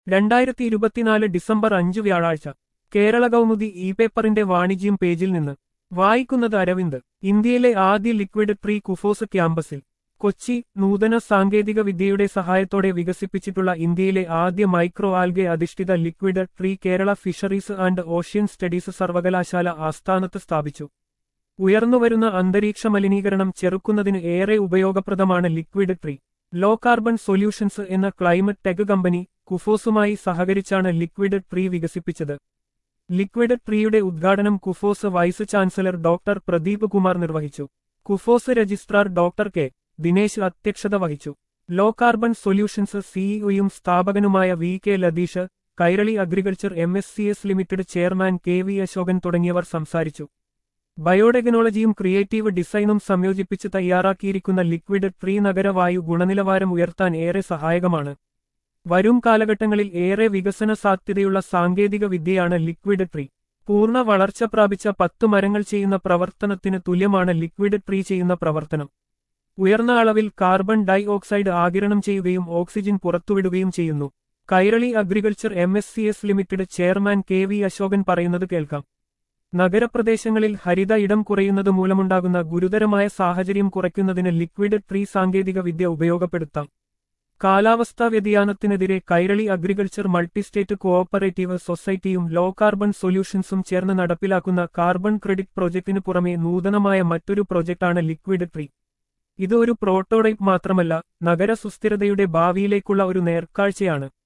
രണ്ടായിരത്തി ഇരുപത്തിനാല് ഡിസംബർ അഞ്ച് വ്യാഴാഴ്ച കേരള കൗമുദി ഇ പേപ്പറിന്റെ വാണിജ്യം പേജിൽ നിന്ന് വായിക്കുന്നത് അരവിന്ദ് ഇന്ത്യയിലെ ആദ്യ ലിക്വിഡ് ട്രീ കുഫോസ് ക്യാമ്പസിൽ കൊച്ചി നൂതന സാങ്കേതിക വിദ്യയുടെ സഹായത്തോടെ വികസിപ്പിച്ചിട്ടുള്ള ഇന്ത്യയിലെ ആദ്യ മൈക്രോ ആൽഗെ അധിഷ്ഠിത liquid tree Kerala fisheries and ocean studies സർവകലാശാല ആസ്ഥാനത്ത് സ്ഥാപിച്ചു ഉയർന്നുവരുന്ന അന്തരീക്ഷ മലിനീകരണം ചെറുക്കുന്നതിന് ഏറെ ഉപയോഗപ്രദമാണ് liquid tree low carbon solutions എന്ന ക്ലൈമറ്റ് ടെക് കമ്പനി കുഫോസുമായി സഹകരിച്ചാണ് ലിക്വിഡ് ട്രീ വികസിപ്പിച്ചത് ലിക്വിഡ് ട്രീയുടെ ഉദ്ഘാടനം Kufos vice chancellor doctor Pradeep Kumar നിർവഹിച്ചു Kufos registrar doctor K Dinesh അധ്യക്ഷത വഹിച്ചു ലോ കാർബൺ സൊല്യൂഷൻസ് സിഇഒയും സ്ഥാപകനുമായ V K Latheesh Kairali agriculture M S C S limited chairman K V Asokan തുടങ്ങിയവർ സംസാരിച്ചു ബയോടെക്നോളജിയും ക്രിയേറ്റീവ് ഡിസൈനും സംയോജിപ്പിച്ച് തയ്യാറാക്കിയിരിക്കുന്ന ലിക്വിഡ് ട്രീ നഗരവായു ഗുണനിലവാരം ഉയർത്താൻ ഏറെ സഹായകമാണ് വരും കാലഘട്ടങ്ങളിൽ ഏറെ വികസന സാധ്യതയുള്ള സാങ്കേതിക വിദ്യയാണ് ലിക്വിഡ് ട്രീ പൂർണ്ണ വളർച്ച പ്രാപിച്ച പത്തു മരങ്ങൾ ചെയ്യുന്ന പ്രവർത്തനത്തിന് തുല്യമാണ് ലിക്വിഡ് ട്രീ ചെയ്യുന്ന പ്രവർത്തനം ഉയർന്ന അളവിൽ കാർബൺ ഡൈ ഓക്സൈഡ് ആകിരണം ചെയ്യുകയും ഓക്സിജൻ പുറത്തുവിടുകയും ചെയ്യുന്നു Kairali agriculture M S C S limited chairman K V Asokan പറയുന്നത് കേൾക്കാം നഗരപ്രദേശങ്ങളിൽ ഹരിത ഇടം കുറയുന്നത് മൂലമുണ്ടാകുന്ന ഗുരുതരമായ സാഹചര്യം കുറയ്ക്കുന്നതിന് ലിക്വിഡ് ട്രീ സാങ്കേതിക വിദ്യ ഉപയോഗപ്പെടുത്താം കാലാവസ്ഥാ വ്യതിയാനത്തിനെതിരെ കൈരളി അഗ്രികൾച്ചർ മൾട്ടിസ്റ്റേറ്റ് കോഓപ്പറേറ്റീവ് സൊസൈറ്റിയും ലോ കാർബൺ സൊല്യൂഷൻസും ചേർന്ന് നടപ്പിലാക്കുന്ന കാർബൺ ക്രെഡിറ്റ് പ്രോജക്റ്റിന് പുറമെ നൂതനമായ മറ്റൊരു പ്രോജക്റ്റാണ് ലിക്വിഡ് ട്രീ ഇത് ഒരു പ്രോട്ടോടൈപ്പ് മാത്രമല്ല നഗര സുസ്ഥിരതയുടെ ഭാവിയിലേക്കുള്ള ഒരു നേർക്കാഴ്ചയാണ്